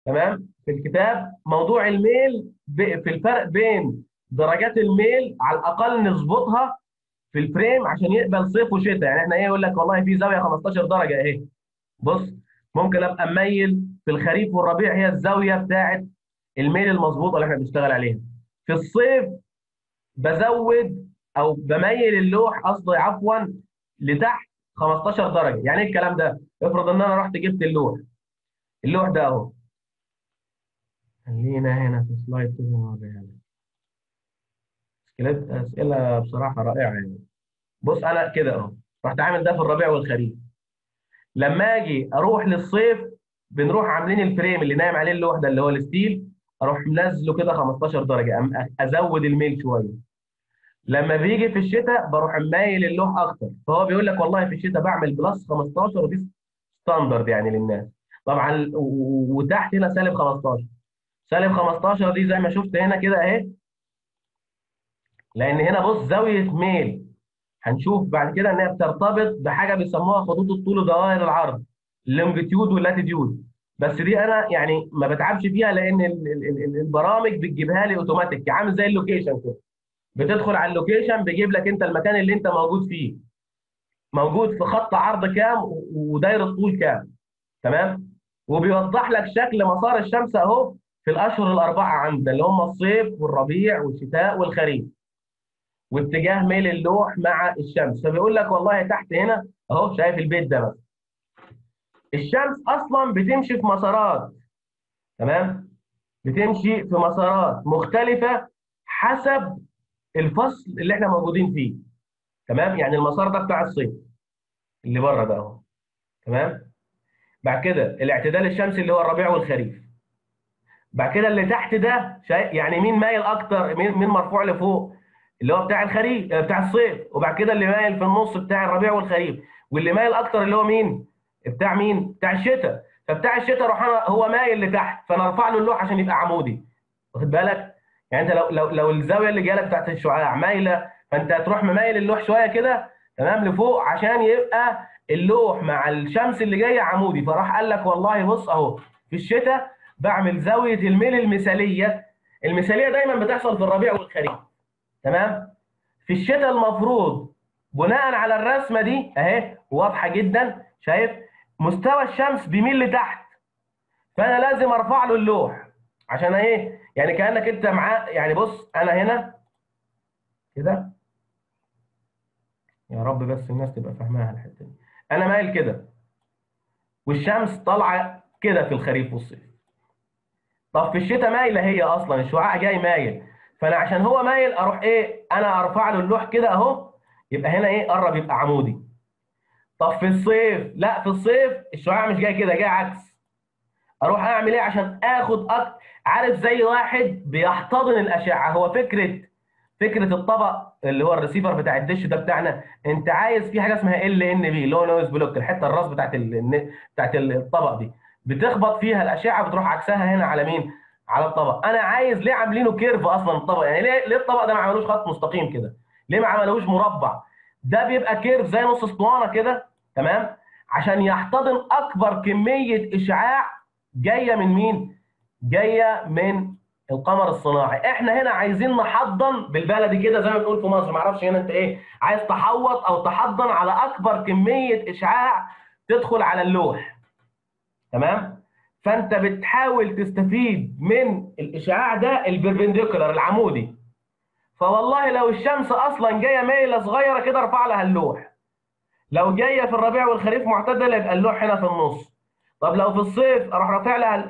تمام في الكتاب موضوع الميل ب- في الفرق بين درجات الميل على الاقل نظبطها في الفريم عشان يقبل صيف وشتاء يعني احنا ايه يقول لك والله في زاويه 15 درجه اهي بص ممكن ابقى مميل في الخريف والربيع هي الزاويه بتاعت الميل المظبوطه اللي احنا بنشتغل عليها في الصيف بزود او بميل اللوح قصدي عفوا لتحت 15 درجه يعني ايه الكلام ده افرض ان انا رحت جبت اللوح اللوح ده اهو خلينا هنا في سلايد كده نوريها لك. اسئله اسئله بصراحه رائعه يعني بص انا كده اهو رحت عامل ده في الربيع والخريف لما اجي اروح للصيف بنروح عاملين الفريم اللي نايم عليه اللوح ده اللي هو الستيل اروح منزله كده 15 درجه أم- ازود الميل شويه لما بيجي في الشتاء بروح مايل اللوح اكتر فهو بيقول لك والله في الشتاء بعمل بلس 15 ودي ستاندرد يعني للناس طبعا و- و- وتحت هنا سالب 15 سالب 15 دي زي ما شفت هنا كده اهي لان هنا بص زاويه ميل هنشوف بعد كده ان هي بترتبط بحاجه بيسموها خطوط الطول ودوائر العرض اللونجيتيود واللاتيتيود بس دي انا يعني ما بتعبش فيها لان ال- ال- ال- البرامج بتجيبها لي اوتوماتيك عامل زي اللوكيشن كده بتدخل على اللوكيشن بيجيب لك انت المكان اللي انت موجود فيه موجود في خط عرض كام و- ودايره طول كام تمام وبيوضح لك شكل مسار الشمس اهو في الاشهر الاربعه عندنا اللي هم الصيف والربيع والشتاء والخريف واتجاه ميل اللوح مع الشمس فبيقول لك والله تحت هنا اهو شايف البيت ده بس الشمس اصلا بتمشي في مسارات تمام بتمشي في مسارات مختلفه حسب الفصل اللي احنا موجودين فيه تمام يعني المسار ده بتاع الصيف اللي بره ده اهو تمام بعد كده الاعتدال الشمسي اللي هو الربيع والخريف بعد كده اللي تحت ده شايف يعني مين مايل اكتر مين مين مرفوع لفوق اللي هو بتاع الخريف آه، بتاع الصيف وبعد كده اللي مايل في النص بتاع الربيع والخريف واللي مايل اكتر اللي هو مين بتاع مين بتاع الشتاء فبتاع الشتاء روح أنا هو مايل لتحت فانا ارفع له اللوح عشان يبقى عمودي واخد بالك يعني انت لو لو لو الزاويه اللي جايه لك بتاعت الشعاع مايله فانت هتروح مميل اللوح شويه كده تمام لفوق عشان يبقى اللوح مع الشمس اللي جايه عمودي فراح قال لك والله بص اهو في الشتاء بعمل زاويه الميل المثاليه المثاليه دايما بتحصل في الربيع والخريف تمام في الشتاء المفروض بناء على الرسمه دي اهي واضحه جدا شايف مستوى الشمس بيميل لتحت فانا لازم ارفع له اللوح عشان ايه يعني كانك انت معاه يعني بص انا هنا كده يا رب بس الناس تبقى فاهماها الحته دي انا مايل كده والشمس طالعه كده في الخريف والصيف طب في الشتاء مايله هي اصلا الشعاع جاي مايل فانا عشان هو مايل اروح ايه انا ارفع له اللوح كده اهو يبقى هنا ايه قرب يبقى عمودي طب في الصيف لا في الصيف الشعاع مش جاي كده جاي عكس اروح اعمل ايه عشان اخد أكتر عارف زي واحد بيحتضن الاشعه هو فكره فكره الطبق اللي هو الريسيفر بتاع الدش ده بتاعنا انت عايز في حاجه اسمها ال ان بي لو نويز بلوك الحته الراس بتاعت ال بتاعت الطبق دي بتخبط فيها الاشعه بتروح عكسها هنا على مين على الطبق انا عايز ليه عاملينه كيرف اصلا الطبق يعني ليه ليه الطبق ده ما عملوش خط مستقيم كده ليه ما عملوش مربع ده بيبقى كيرف زي نص اسطوانه كده تمام عشان يحتضن اكبر كميه اشعاع جايه من مين جايه من القمر الصناعي احنا هنا عايزين نحضن بالبلدي كده زي ما بنقول في مصر ما اعرفش هنا انت ايه عايز تحوط او تحضن على اكبر كميه اشعاع تدخل على اللوح تمام فانت بتحاول تستفيد من الاشعاع ده البربنديكولار العمودي فوالله لو الشمس اصلا جايه مايله صغيره كده ارفع لها اللوح لو جايه في الربيع والخريف معتدله يبقى اللوح هنا في النص طب لو في الصيف اروح رافع لها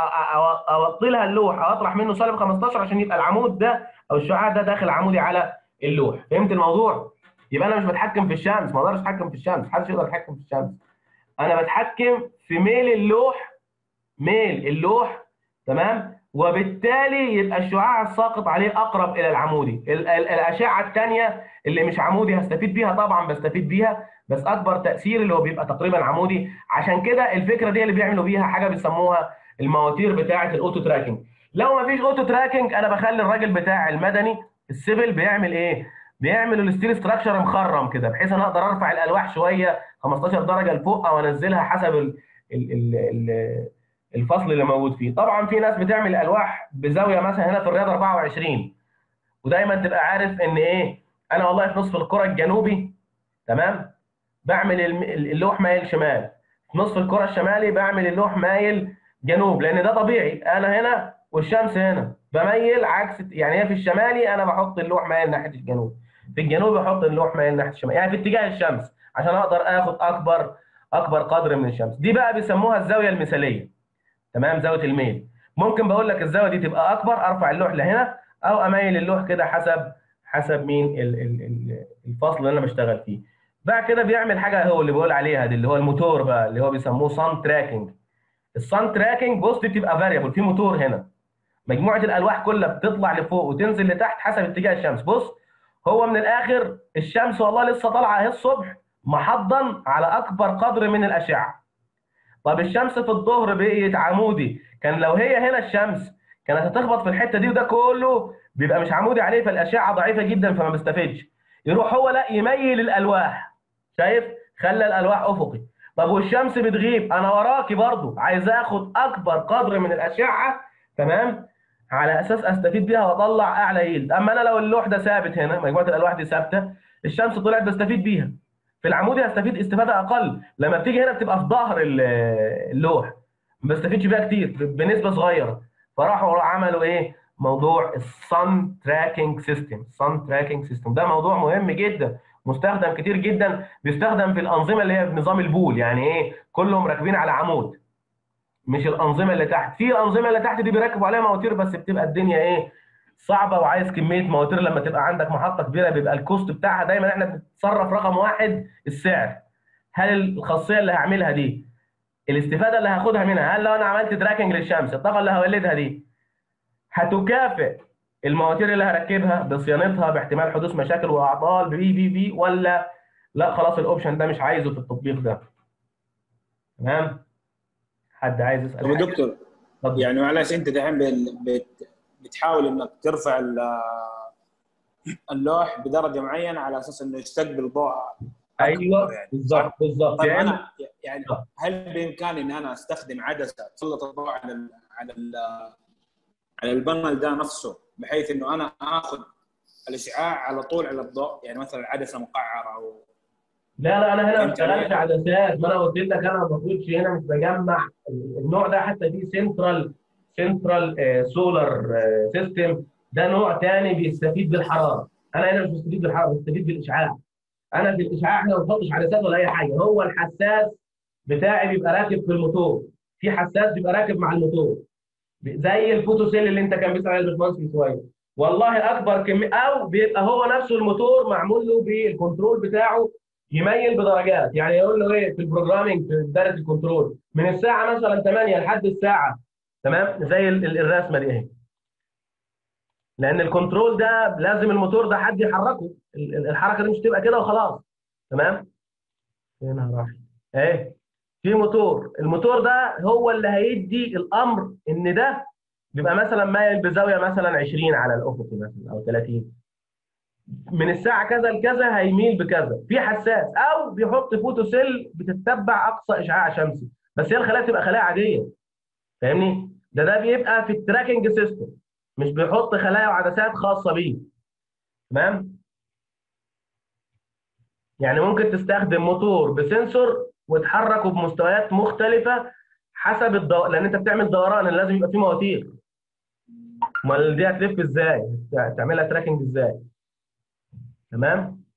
اوطي لها اللوح او اطرح منه سالب 15 عشان يبقى العمود ده او الشعاع ده داخل عمودي على اللوح فهمت الموضوع يبقى انا مش بتحكم في الشمس ما اقدرش اتحكم في الشمس محدش يقدر يتحكم في الشمس انا بتحكم في ميل اللوح ميل اللوح تمام وبالتالي يبقى الشعاع الساقط عليه اقرب الى العمودي ال- ال- الاشعه الثانيه اللي مش عمودي هستفيد بيها طبعا بستفيد بيها بس اكبر تاثير اللي هو بيبقى تقريبا عمودي عشان كده الفكره دي اللي بيعملوا بيها حاجه بيسموها المواتير بتاعه الاوتو تراكنج لو ما فيش اوتو تراكنج انا بخلي الراجل بتاع المدني السيفل بيعمل ايه بيعمل الستيل ستراكشر مخرم كده بحيث انا اقدر ارفع الالواح شويه 15 درجه لفوق او انزلها حسب ال ال ال ال الفصل اللي موجود فيه طبعا في ناس بتعمل الواح بزاويه مثلا هنا في الرياض 24 ودايما تبقى عارف ان ايه انا والله في نصف الكره الجنوبي تمام بعمل الم- اللوح مايل شمال في نصف الكره الشمالي بعمل اللوح مايل جنوب لان ده طبيعي انا هنا والشمس هنا بميل عكس يعني هي في الشمالي انا بحط اللوح مايل ناحيه الجنوب في الجنوب بحط اللوح مايل ناحيه الشمال يعني في اتجاه الشمس عشان اقدر اخد اكبر اكبر قدر من الشمس دي بقى بيسموها الزاويه المثاليه تمام زاويه الميل ممكن بقول لك الزاويه دي تبقى اكبر ارفع اللوح لهنا او اميل اللوح كده حسب حسب مين ال- ال- ال- الفصل اللي انا بشتغل فيه بعد كده بيعمل حاجه هو اللي بيقول عليها دي اللي هو الموتور بقى اللي هو بيسموه سان تراكنج السان تراكنج بص دي بتبقى فاريبل في موتور هنا مجموعه الالواح كلها بتطلع لفوق وتنزل لتحت حسب اتجاه الشمس بص هو من الاخر الشمس والله لسه طالعه اهي الصبح محضن على اكبر قدر من الاشعه طب الشمس في الظهر بقيت عمودي كان لو هي هنا الشمس كانت هتخبط في الحته دي وده كله بيبقى مش عمودي عليه فالاشعه ضعيفه جدا فما بيستفدش يروح هو لا يميل الالواح شايف خلى الالواح افقي طب والشمس بتغيب انا وراكي برضو عايز اخد اكبر قدر من الاشعه تمام على اساس استفيد بيها واطلع اعلى يلد اما انا لو اللوح ده ثابت هنا مجموعه الالواح دي ثابته الشمس طلعت بستفيد بيها في العمودي هستفيد استفاده اقل لما بتيجي هنا بتبقى في ظهر ال- اللوح ما بستفيدش بيها كتير بنسبه صغيره فراحوا عملوا ايه موضوع الصن تراكنج سيستم الصن تراكنج سيستم ده موضوع مهم جدا مستخدم كتير جدا بيستخدم في الانظمه اللي هي بنظام البول يعني ايه كلهم راكبين على عمود مش الانظمه اللي تحت في انظمه اللي تحت دي بيركبوا عليها مواتير بس بتبقى الدنيا ايه صعبه وعايز كميه مواتير لما تبقى عندك محطه كبيره بيبقى الكوست بتاعها دايما احنا بنتصرف رقم واحد السعر هل الخاصيه اللي هعملها دي الاستفاده اللي هاخدها منها هل لو انا عملت تراكنج للشمس الطاقه اللي هولدها دي هتكافئ المواتير اللي هركبها بصيانتها باحتمال حدوث مشاكل واعطال بي بي بي ولا لا خلاص الاوبشن ده مش عايزه في التطبيق ده تمام حد عايز يسال طب يا حاجة؟ دكتور اتفضل. يعني معلش انت دحين بال- بت- بتحاول انك ترفع ال- اللوح بدرجه معينه على اساس انه يستقبل ضوء ايوه يعني. بالظبط بالظبط طيب يعني انا يعني آه. هل بامكاني ان انا استخدم عدسه تسلط الضوء على ال على ال على البانل ده نفسه بحيث انه انا اخذ الاشعاع على طول على الضوء يعني مثلا عدسه مقعره او لا لا انا هنا ما فهمت بشتغلش علي؟ عدسات ما انا قلت لك انا ما باخدش هنا مش بجمع النوع ده حتى دي سنترال سنترال سولار سيستم ده نوع تاني بيستفيد بالحراره انا هنا مش بستفيد بالحراره بستفيد بالاشعاع انا في الاشعاع احنا ما بنحطش عدسات ولا اي حاجه هو الحساس بتاعي بيبقى راكب في الموتور في حساس بيبقى راكب مع الموتور زي الفوتوسيل اللي انت كان بيسال عليه الباشمهندس من شويه والله اكبر كميه او بيبقى هو نفسه الموتور معمول له بالكنترول بتاعه يميل بدرجات يعني يقول له ايه في البروجرامينج في دايره الكنترول من الساعه مثلا 8 لحد الساعه تمام زي ال- ال- الرسمه دي اهي لان الكنترول ده لازم الموتور ده حد يحركه ال- ال- الحركه دي مش تبقى كده وخلاص تمام هنا راح اهي في موتور الموتور ده هو اللي هيدي الامر ان ده بيبقى مثلا مايل بزاويه مثلا 20 على الافق مثلا او 30 من الساعه كذا لكذا هيميل بكذا في حساس او بيحط فوتوسيل بتتبع اقصى اشعاع شمسي بس هي الخلايا بتبقى خلايا عاديه فاهمني ده ده بيبقى في التراكنج سيستم مش بيحط خلايا وعدسات خاصه بيه تمام يعني ممكن تستخدم موتور بسنسور وتحركه بمستويات مختلفه حسب الدو... لان انت بتعمل دوران لازم يبقى فيه مواتير امال دي هتلف ازاي؟ تعملها تراكنج ازاي؟ تمام؟